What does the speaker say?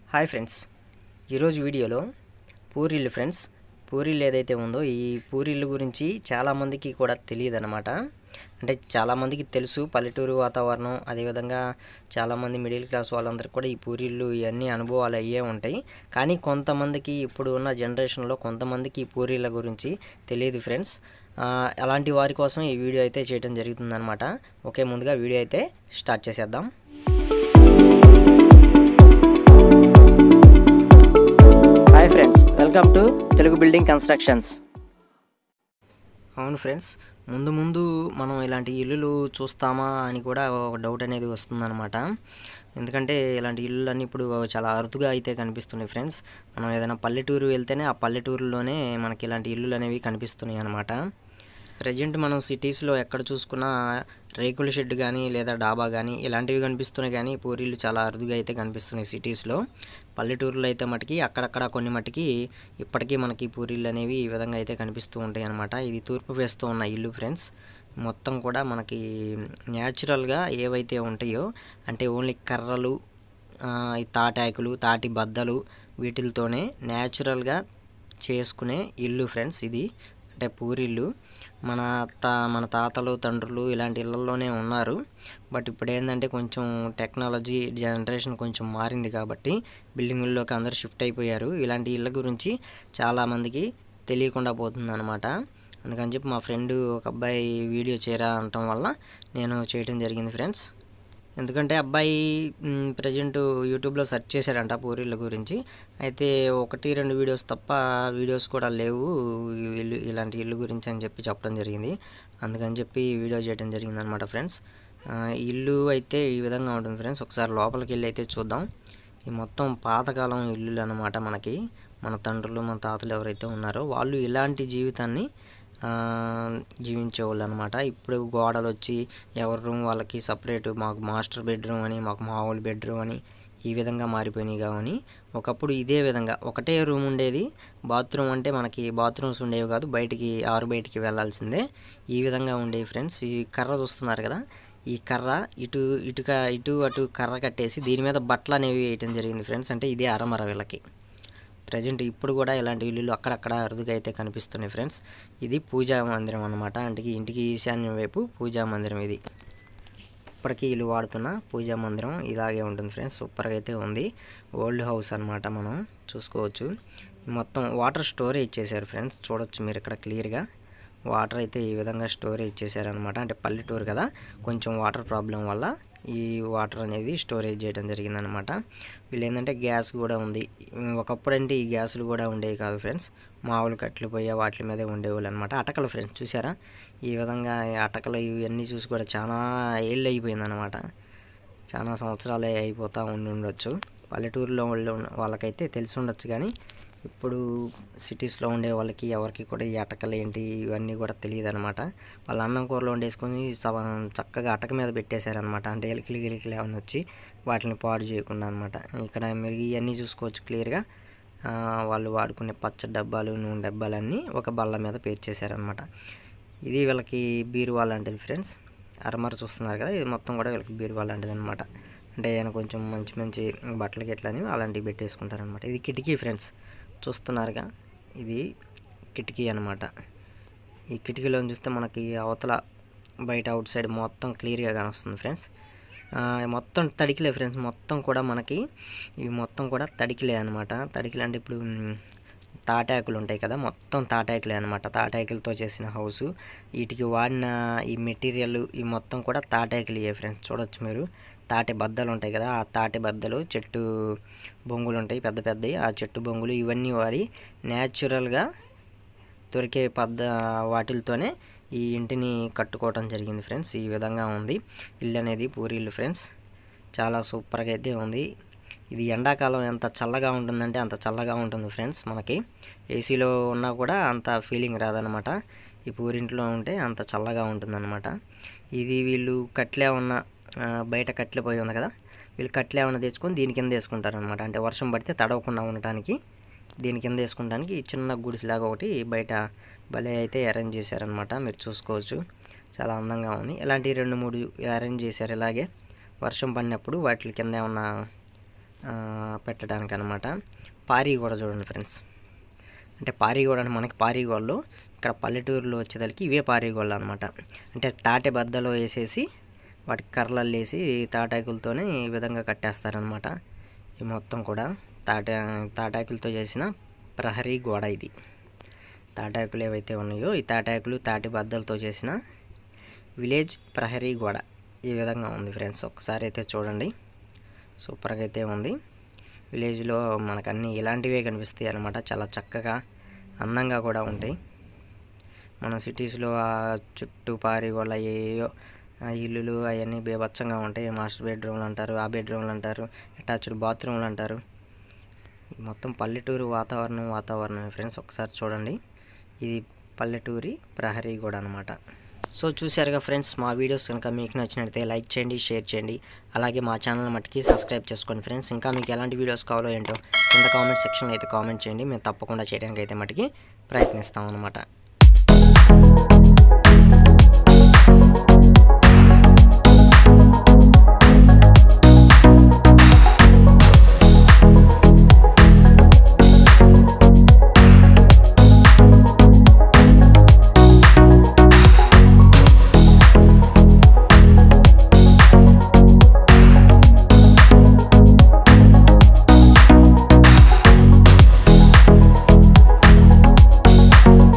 hi friends ఈరోజు వీడియోలో పూరీలు ఫ్రెండ్స్ పూరీలు ఏదైతే ఉందో ఈ పూరీల గురించి చాలామందికి కూడా తెలియదు అనమాట అంటే చాలామందికి తెలుసు పల్లెటూరు వాతావరణం అదేవిధంగా చాలామంది మిడిల్ క్లాస్ వాళ్ళందరికీ కూడా ఈ పూరీలు ఇవన్నీ అనుభవాలు అయ్యే ఉంటాయి కానీ కొంతమందికి ఇప్పుడు ఉన్న జనరేషన్లో కొంతమందికి ఈ పూరీల గురించి తెలియదు ఫ్రెండ్స్ ఆ, అలాంటి వారి కోసం ఈ వీడియో అయితే చేయడం జరుగుతుందన్నమాట ఓకే ముందుగా వీడియో అయితే స్టార్ట్ చేసేద్దాం hi friends welcome to Telugu building constructions అవును ఫ్రెండ్స్ ముందు ముందు మనం ఇలాంటి ఇల్లులు చూస్తామా అని కూడా ఒక డౌట్ అనేది వస్తుందన్నమాట ఎందుకంటే ఇలాంటి ఇల్లులు అన్నీ ఇప్పుడు చాలా అరుదుగా అయితే కనిపిస్తున్నాయి ఫ్రెండ్స్ మనం ఏదైనా పల్లెటూరు వెళ్తేనే ఆ పల్లెటూరులోనే మనకి ఇలాంటి ఇల్లులు అనేవి కనిపిస్తున్నాయి అన్నమాట ప్రజెంట్ మనం సిటీస్లో ఎక్కడ చూసుకున్నా రేకుల షెడ్ కానీ లేదా డాబా కానీ ఇలాంటివి కనిపిస్తున్నాయి కానీ పూరీలు చాలా అరుదుగా అయితే కనిపిస్తున్నాయి సిటీస్లో పల్లెటూరులో అయితే మటుకి అక్కడక్కడ కొన్ని మటుకి ఇప్పటికీ మనకి పూరీలు అనేవి ఈ విధంగా అయితే కనిపిస్తూ ఉంటాయి అన్నమాట ఇది తూర్పు వేస్తూ ఉన్న ఇల్లు ఫ్రెండ్స్ మొత్తం కూడా మనకి న్యాచురల్గా ఏవైతే ఉంటాయో అంటే ఓన్లీ కర్రలు ఆ, ఈ తాటాకులు తాటి బద్దలు వీటితోనే న్యాచురల్గా చేసుకునే ఇల్లు ఫ్రెండ్స్ ఇది అంటే పూరిల్లు మన తా మన తాతలు తండ్రులు ఇలాంటి ఇళ్ళల్లోనే ఉన్నారు బట్ ఇప్పుడు ఏంటంటే కొంచెం టెక్నాలజీ జనరేషన్ కొంచెం మారింది కాబట్టి బిల్డింగుల్లోకి అందరూ షిఫ్ట్ అయిపోయారు ఇలాంటి ఇళ్ళ గురించి చాలామందికి తెలియకుండా పోతుంది అనమాట అందుకని చెప్పి మా ఫ్రెండ్ ఒక అబ్బాయి వీడియో చేయరా అనటం వల్ల నేను చేయడం జరిగింది ఫ్రెండ్స్ ఎందుకంటే అబ్బాయి ప్రజెంట్ యూట్యూబ్లో సెర్చ్ చేశాడంట పూరీల గురించి అయితే ఒకటి రెండు వీడియోస్ తప్ప వీడియోస్ కూడా లేవు ఈ ఇల్లు ఇలాంటి ఇల్లు గురించి అని చెప్పి చెప్పడం జరిగింది అందుకని చెప్పి ఈ వీడియో చేయడం జరిగింది అనమాట ఫ్రెండ్స్ ఆ, ఈ ఇల్లు అయితే ఈ విధంగా ఉంటుంది ఫ్రెండ్స్ ఒకసారి లోపలికి వెళ్ళి అయితే చూద్దాం ఈ మొత్తం పాతకాలం ఇల్లులు అనమాట మనకి మన తండ్రులు మన తాతలు ఎవరైతే ఉన్నారో వాళ్ళు ఇలాంటి జీవితాన్ని ఆ, జీవించేవాళ్ళు అనమాట ఇప్పుడు గోడలు వచ్చి ఎవరి రూమ్ వాళ్ళకి సపరేట్ మాకు మాస్టర్ బెడ్రూమ్ అని మాకు మామూలు బెడ్రూమ్ అని ఈ విధంగా మారిపోయినాయి కానీ ఒకప్పుడు ఇదే విధంగా ఒకటే రూమ్ ఉండేది బాత్రూమ్ అంటే మనకి బాత్రూమ్స్ ఉండేవి కాదు బయటికి ఆరు బయటికి వెళ్ళాల్సిందే ఈ విధంగా ఉండేవి ఫ్రెండ్స్ ఈ కర్ర చూస్తున్నారు కదా ఈ కర్ర ఇటు ఇటుక ఇటు అటు కర్ర కట్టేసి దీని మీద బట్టలు అనేవి వేయటం జరిగింది ఫ్రెండ్స్ అంటే ఇదే అరమర వీళ్ళకి ప్రజెంట్ ఇప్పుడు కూడా ఇలాంటి ఇల్లులు అక్కడక్కడ అరుదుగా అయితే కనిపిస్తున్నాయి ఫ్రెండ్స్ ఇది పూజా మందిరం అనమాట అంటే ఇంటికి ఈశాన్యం వైపు పూజా మందిరం ఇది ఇప్పటికీ ఇల్లు వాడుతున్న పూజా మందిరం ఇలాగే ఉంటుంది ఫ్రెండ్స్ సూపర్గా అయితే ఉంది ఓల్డ్ హౌస్ అనమాట మనం చూసుకోవచ్చు మొత్తం వాటర్ స్టోరేజ్ చేశారు ఫ్రెండ్స్ చూడొచ్చు మీరు ఇక్కడ క్లియర్గా వాటర్ అయితే ఈ విధంగా స్టోరేజ్ చేశారనమాట అంటే పల్లెటూరు కదా కొంచెం వాటర్ ప్రాబ్లం వల్ల ఈ వాటర్ అనేది స్టోరేజ్ చేయడం జరిగిందనమాట వీళ్ళు ఏంటంటే గ్యాస్ కూడా ఉంది ఒకప్పుడు అంటే ఈ గ్యాసులు కూడా ఉండేవి కాదు ఫ్రెండ్స్ మామూలు కట్టెలు పోయే వాటి మీదే ఉండేవాళ్ళు అనమాట అటకలు ఫ్రెండ్స్ చూసారా ఈ విధంగా ఈ అటకలు ఇవన్నీ చూసి కూడా చాలా ఏళ్ళు అయిపోయిందనమాట చాలా సంవత్సరాలే అయిపోతూ ఉండి ఉండొచ్చు పల్లెటూరులో వాళ్ళు ఉన్న- వాళ్ళకైతే తెలిసి ఉండొచ్చు కానీ ఇప్పుడు సిటీస్లో ఉండే వాళ్ళకి ఎవరికి కూడా ఈ అటకలు ఏంటి ఇవన్నీ కూడా తెలియదు అనమాట వాళ్ళు అన్నం కూరలో వండేసుకొని సవ- చక్కగా అటక మీద పెట్టేశారనమాట అంటే ఎలికిలి గిలికిలు ఏమైనా వచ్చి వాటిని పాడు చేయకుండా అనమాట ఇక్కడ మీరు ఇవన్నీ చూసుకోవచ్చు క్లియర్గా ఆ, వాళ్ళు వాడుకునే పచ్చ డబ్బాలు నూనె డబ్బాలన్నీ ఒక బల్ల మీద పేర్చేశారనమాట ఇది వీళ్ళకి బీరువా లాంటిది ఫ్రెండ్స్ అరమర చూస్తున్నారు కదా ఇది మొత్తం కూడా వీళ్ళకి బీరువా లాంటిది అనమాట అంటే ఆయన కొంచెం మంచి మంచి బట్టలు గిట్లని అలాంటివి పెట్టేసుకుంటారనమాట ఇది కిటికీ ఫ్రెండ్స్ చూస్తున్నారుగా ఇది కిటికీ అనమాట ఈ కిటికీలో చూస్తే మనకి అవతల బయట అవుట్ సైడ్ మొత్తం క్లియర్గా కానొస్తుంది ఫ్రెండ్స్ ఆ, మొత్తం తడికిలే ఫ్రెండ్స్ మొత్తం కూడా మనకి ఇవి మొత్తం కూడా తడికిలే అనమాట తడికిలే అంటే ఇప్పుడు మ్, తాటాకులు ఉంటాయి కదా మొత్తం తాటాకులే అనమాట తాటాకులతో చేసిన హౌస్ వీటికి వాడిన ఈ మెటీరియల్ ఈ మొత్తం కూడా తాటాకులు ఫ్రెండ్స్ చూడొచ్చు మీరు తాటి బద్దలు ఉంటాయి కదా ఆ తాటి బద్దలు చెట్టు బొంగులు ఉంటాయి పెద్ద పెద్దవి ఆ చెట్టు బొంగులు ఇవన్నీ వాడి న్యాచురల్గా దొరికే పద్ద వాటిలతోనే ఈ ఇంటిని కట్టుకోవటం జరిగింది ఫ్రెండ్స్ ఈ విధంగా ఉంది ఇల్లు అనేది పూరీలు ఫ్రెండ్స్ చాలా సూపర్గా అయితే ఉంది ఇది ఎండాకాలం ఎంత చల్లగా ఉంటుందంటే అంత చల్లగా ఉంటుంది ఫ్రెండ్స్ మనకి ఏసీలో ఉన్నా కూడా అంత ఫీలింగ్ రాదనమాట ఈ పూరింట్లో ఉంటే అంత చల్లగా ఉంటుందన్నమాట ఇది వీళ్ళు కట్లే ఉన్న ఆ, బయట కట్లే పోయి ఉంది కదా వీళ్ళు కట్లే ఏమన్నా తెచ్చుకొని దీని కింద వేసుకుంటారనమాట అంటే వర్షం పడితే తడవకుండా ఉండటానికి దీని కింద వేసుకోవడానికి ఈ చిన్న గుడిసెలాగా ఒకటి బయట భలే అయితే అరేంజ్ చేశారనమాట మీరు చూసుకోవచ్చు చాలా అందంగా ఉంది ఇలాంటి రెండు మూడు అరేంజ్ చేశారు ఇలాగే వర్షం పడినప్పుడు వాటి కింద ఏమన్నా ఆ, పెట్టడానికి అనమాట పారీ కూడా చూడండి ఫ్రెండ్స్ అంటే పారీగోడ అంటే మనకి పారీగోళ్ళు ఇక్కడ పల్లెటూరులో వచ్చేసరికి ఇవే పారీగోళ్ళు అనమాట అంటే తాటె బద్దలో వేసేసి వాటికి కర్రలు వేసి తాటాకులతోనే ఈ విధంగా కట్టేస్తారనమాట ఈ మొత్తం కూడా తాట తాటాకులతో చేసిన ప్రహరీ గోడ ఇది తాటాకులు ఏవైతే ఉన్నాయో ఈ తాటాకులు తాటి బద్దలతో చేసిన విలేజ్ ప్రహరీ గోడ ఈ విధంగా ఉంది ఫ్రెండ్స్ ఒకసారి అయితే చూడండి సూపర్గా అయితే ఉంది విలేజ్లో మనకు అన్నీ ఇలాంటివే కనిపిస్తాయి అన్నమాట చాలా చక్కగా అందంగా కూడా ఉంటాయి మన సిటీస్లో ఆ చుట్టూ పారి గోళ్ళ ఏయో ఆ ఇల్లులు అవన్నీ బేభత్సంగా ఉంటాయి మాస్టర్ బెడ్రూమ్లు అంటారు ఆ బెడ్రూమ్లు అంటారు అటాచ్డ్ బాత్రూమ్లు అంటారు ఈ మొత్తం పల్లెటూరు వాతావరణం వాతావరణం ఫ్రెండ్స్ ఒకసారి చూడండి ఇది పల్లెటూరి ప్రహరీ కూడా అనమాట సో చూసారుగా ఫ్రెండ్స్ మా వీడియోస్ కనుక మీకు నచ్చినట్లయితే లైక్ చేయండి షేర్ చేయండి అలాగే మా ఛానల్ మట్టుకి సబ్స్క్రైబ్ చేసుకోండి ఫ్రెండ్స్ ఇంకా మీకు ఎలాంటి వీడియోస్ కావాలో ఏంటో కింద కామెంట్ సెక్షన్లో అయితే కామెంట్ చేయండి మేము తప్పకుండా చేయడానికి అయితే మటుకి ప్రయత్నిస్తాం అనమాట